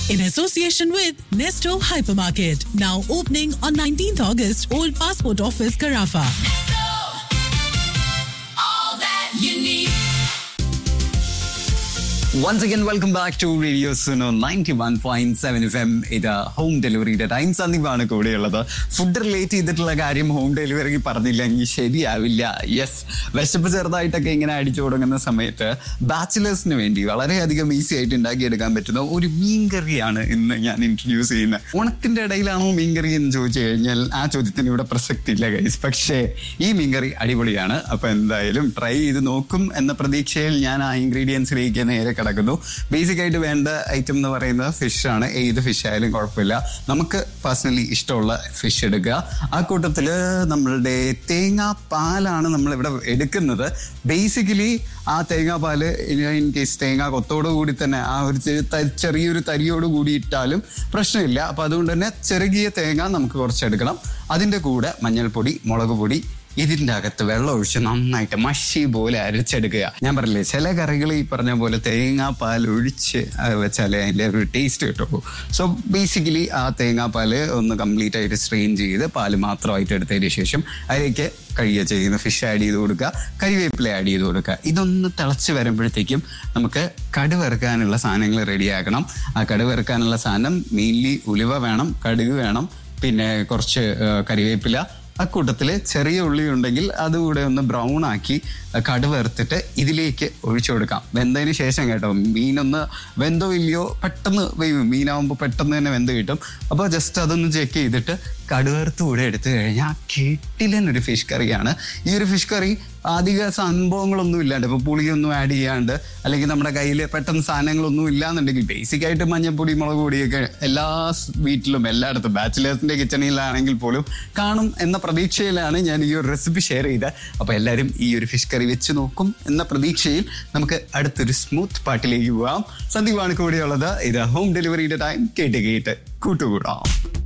in association with Nesto Hypermarket. Now opening on 19th August, Old Passport Office, Carafa. all that you need. Once again welcome back to radio Suno ninety one point seven F M ഇത് home ഡെലിവറിയുടെ time സന്ദീപാണ് കൂടെയുള്ളത് food relate ചെയ്തിട്ടുള്ള കാര്യം home delivery പറഞ്ഞില്ലെങ്കിൽ ശരിയാവില്ല yes വിശപ്പ് ചെറുതായിട്ടൊക്കെ ഇങ്ങനെ അടിച്ചു തുടങ്ങുന്ന സമയത്ത് ബാച്ചിലേഴ്സിന് വേണ്ടി വളരെയധികം ഈസി ആയിട്ട് ഉണ്ടാക്കിയെടുക്കാൻ പറ്റുന്ന ഒരു മീൻകറിയാണ് ഇന്ന് ഞാൻ ഇൻട്രൊഡ്യൂസ് ചെയ്യുന്നത് ഓണത്തിന്റെ ഇടയിലാണോ മീൻകറി എന്ന് ചോദിച്ചു കഴിഞ്ഞാൽ ആ ചോദ്യത്തിന് ഇവിടെ പ്രസക്തി ഇല്ല ഗൈസ് പക്ഷേ ഈ മീൻകറി അടിപൊളിയാണ് അപ്പൊ എന്തായാലും ട്രൈ ചെയ്ത് നോക്കും എന്ന പ്രതീക്ഷയിൽ ഞാൻ ആ ഇൻഗ്രീഡിയൻസിലേക്ക് നേരെ കിടക്കുന്നു ബേസിക് ആയിട്ട് വേണ്ട ഐറ്റം എന്ന് പറയുന്നത് ഫിഷ് ആണ് ഏത് ഫിഷ് ആയാലും കുഴപ്പമില്ല നമുക്ക് പേഴ്സണലി ഇഷ്ടമുള്ള ഫിഷ് എടുക്കുക ആ കൂട്ടത്തിൽ നമ്മളുടെ തേങ്ങാ പാലാണ് നമ്മൾ ഇവിടെ എടുക്കുന്നത് ബേസിക്കലി ആ തേങ്ങാപ്പാല് ഇൻ കേസ് തേങ്ങ കൊത്തോട് കൂടി തന്നെ ആ ഒരു ചെ- ത- ചെറിയൊരു തരിയോട് കൂടി ഇട്ടാലും പ്രശ്നമില്ല അപ്പൊ അതുകൊണ്ട് തന്നെ ചെറുകിയ തേങ്ങ നമുക്ക് കുറച്ചെടുക്കണം അതിന്റെ കൂടെ മഞ്ഞൾപ്പൊടി മുളക് പൊടി ഇതിന്റെ അകത്ത് വെള്ളം ഒഴിച്ച് നന്നായിട്ട് മഷി പോലെ അരച്ചെടുക്കുക ഞാൻ പറഞ്ഞില്ലേ ചില കറികൾ ഈ പറഞ്ഞ പോലെ തേങ്ങാപ്പാൽ ഒഴിച്ച് അത് വെച്ചാലേ അതിൻ്റെ ഒരു ടേസ്റ്റ് കിട്ടുള്ളൂ സോ ബേസിക്കലി ആ തേങ്ങാപ്പാല് ഒന്ന് കംപ്ലീറ്റ് ആയിട്ട് സ്ട്രെയിൻ ചെയ്ത് പാല് മാത്രമായിട്ട് എടുത്തതിന് ശേഷം അതിലേക്ക് കഴിയുക ചെയ്യുന്ന ഫിഷ് ആഡ് ചെയ്ത് കൊടുക്കുക കരിവേപ്പില ആഡ് ചെയ്ത് കൊടുക്കുക ഇതൊന്ന് തിളച്ച് വരുമ്പോഴത്തേക്കും നമുക്ക് കടുവറുക്കാനുള്ള സാധനങ്ങൾ റെഡിയാക്കണം ആ കടുവറുക്കാനുള്ള സാധനം മെയിൻലി ഉലുവ വേണം കടുക് വേണം പിന്നെ കുറച്ച് ആ, കരിവേപ്പില അക്കൂട്ടത്തിൽ ചെറിയ ഉള്ളി ഉണ്ടെങ്കിൽ അതുകൂടെ ഒന്ന് ബ്രൗൺ ആക്കി കടുവറുത്തിട്ട് ഇതിലേക്ക് ഒഴിച്ചു കൊടുക്കാം വെന്തതിന് ശേഷം കേട്ടോ മീനൊന്ന് വെന്തോ ഇല്ലയോ പെട്ടെന്ന് വേവും മീനാവുമ്പോൾ പെട്ടെന്ന് തന്നെ വെന്ത് കിട്ടും അപ്പോൾ ജസ്റ്റ് അതൊന്ന് ചെക്ക് ചെയ്തിട്ട് കടുവറുത്ത് കൂടെ എടുത്തു കഴിഞ്ഞാൽ കിട്ടിലൻ ഒരു ഫിഷ് കറിയാണ് ഈ ഒരു ഫിഷ് കറി അധിക സംഭവങ്ങളൊന്നും ഇല്ലാണ്ട് ഇപ്പോൾ പുളിയൊന്നും ആഡ് ചെയ്യാണ്ട് അല്ലെങ്കിൽ നമ്മുടെ കയ്യിൽ പെട്ടെന്ന് സാധനങ്ങളൊന്നും ഇല്ലാന്നുണ്ടെങ്കിൽ ബേസിക് ആയിട്ട് മഞ്ഞപ്പൊടി മുളക് പൊടിയൊക്കെ എല്ലാ സ് വീട്ടിലും എല്ലായിടത്തും ബാച്ചിലേഴ്സിന്റെ കിച്ചണിലാണെങ്കിൽ പോലും കാണും എന്ന പ്രതീക്ഷയിലാണ് ഞാൻ ഈ ഒരു റെസിപ്പി ഷെയർ ചെയ്തത് അപ്പോൾ എല്ലാവരും ഈ ഒരു ഫിഷ് കറി വെച്ച് നോക്കും എന്ന പ്രതീക്ഷയിൽ നമുക്ക് അടുത്തൊരു സ്മൂത്ത് പാട്ടിലേക്ക് പോവാം സന്ദീപാണ് കൂടെയുള്ളത് ഇത് ഹോം ഡെലിവറിയുടെ ടൈം കേട്ട് കേട്ട് കൂട്ടുകൂടാം